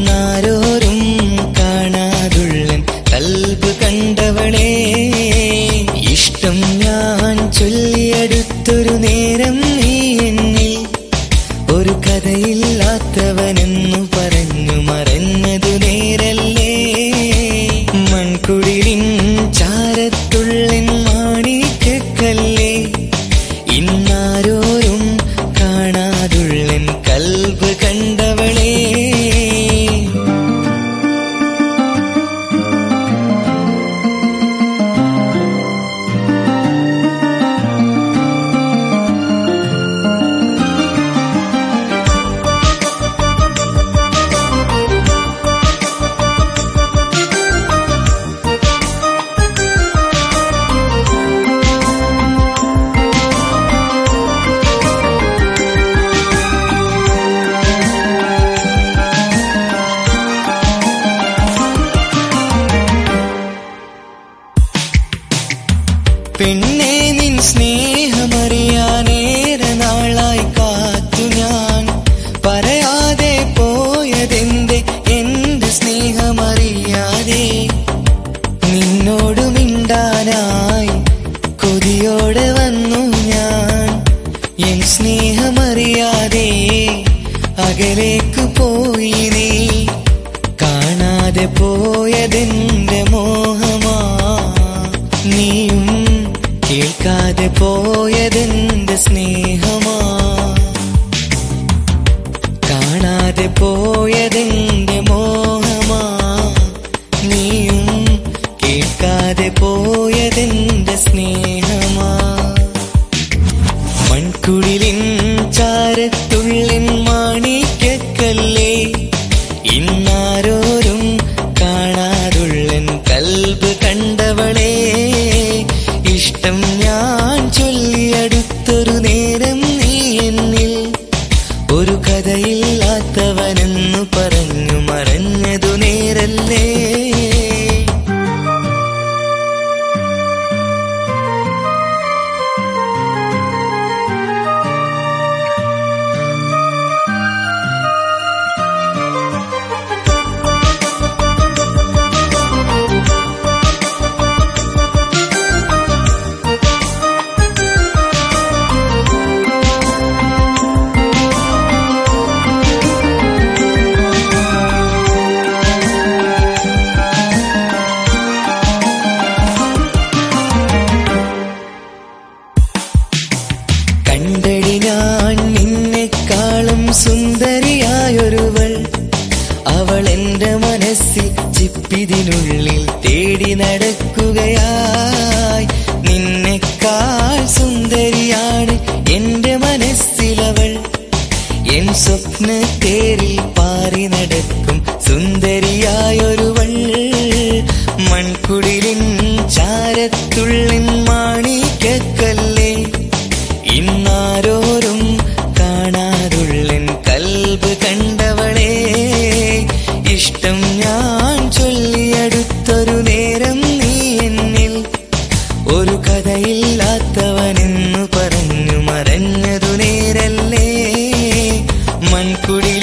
ഇന്നാരോരും കാണാതുള്ളൻ കൽബ് കണ്ടവളെ ഇഷ്ടം ഞാൻ ചൊല്ലിയടുത്തൊരു നേരം നീ എന്നിൽ ഒരു കഥയില്ലാത്തവനെന്നു പറഞ്ഞു മറഞ്ഞതു നേരല്ലേ മൺകുടിലിൻ ചാരത്തുള്ളൻ മാണിക്കല്ലേ ഇന്നാരോരും കാണാതുള്ളൻ കൽബ് കണ്ടവളേ പെണ്ണെ നിൻ സ്നേഹമറിയാനേറെ നാളായി കാത്തു ഞാൻ പറയാതെ പോയതെന്റെ എന്റെ സ്നേഹമറിയാതെ നിന്നോട് മിണ്ടാനായി കൊതിയോടെ വന്നു ഞാൻ എൻ സ്നേഹമറിയാതെ അകലേക്ക് പോയി നീ കാണാതെ പോയതെന്റെ മോഹമാ നീയും കേൾക്കാതെ പോയതെന്റെ സ്നേഹമാ കാണാതെ പോയതെന്റെ മോഹമാ നീയും കേൾക്കാതെ പോയതെന്റെ സ്നേഹമാ മൺകുടിലിൻ ചാരത്തുള്ളിൻ മാണിക്കല്ലേ ഇന്നാരോരും കാണാതുള്ളൻ കൽബ് കണ്ടവളെ ഇഷ്ടം ഞാൻ ചൊല്ലിയടുത്തൊരു നേരം നീ എന്നിൽ ഒരു കഥയില്ലാത്തവനെന്നു പറഞ്ഞു മറഞ്ഞതു നേരല്ലേ കണ്ടടി ഞാൻ നിന്നെക്കാളും സുന്ദരിയായൊരുവൾ അവൾ എന്റെ മനസ്സിൽ ചിപ്പിതിനുള്ളിൽ തേടി നടക്കുകയായി നിന്നെക്കാൾ സുന്ദരിയാണ് എന്റെ മനസ്സിലവൾ എൻ സ്വപ്ന തേരിൽ പാറി നടക്കും സുന്ദരിയായൊരുവൾ മൺകുടിലിൻ ചാരത്തുള്ളിൻ മാണിക്കല്ലേ ഇന്നാരോരും കാണാതുള്ളൻ കൽബ് കണ്ടവളെ ഇഷ്ടം ഞാൻ ചൊല്ലിയടുത്തൊരു നേരം നീ എന്നിൽ ഒരു കഥയില്ലാത്തവനെന്നു പറഞ്ഞു മറഞ്ഞതു നേരല്ലേ മൺകുടി